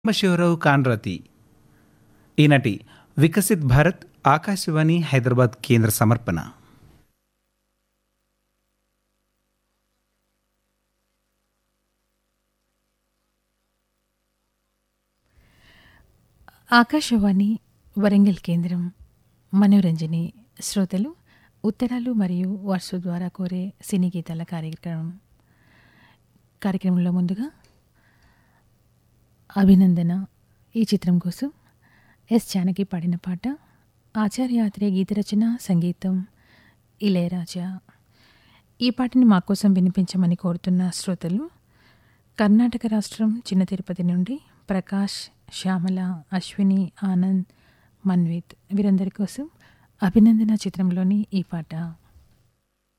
సాంబశివరావు కాన్రాతి ఈనాటి వికసిత్ భారత్ ఆకాశవాణి హైదరాబాద్ కేంద్ర సమర్పణ ఆకాశవాణి వరంగల్ కేంద్రం మనోరంజని శ్రోతలు ఉత్తరాలు మరియు వాట్సాప్ ద్వారా కోరే సినీ గీతాల కార్యక్రమం కార్యక్రమంలో ముందుగా అభినందన ఈ చిత్రం కోసం ఎస్ జానకి పాడిన పాట ఆచార్యాత్రే గీత రచన సంగీతం ఇళయరాజా ఈ పాటని మా కోసం వినిపించమని కోరుతున్న శ్రోతలు కర్ణాటక రాష్ట్రం చిన్న తిరుపతి నుండి ప్రకాష్ శ్యామల అశ్విని ఆనంద్ మన్విత్ వీరందరి కోసం అభినందన చిత్రంలోని ఈ పాట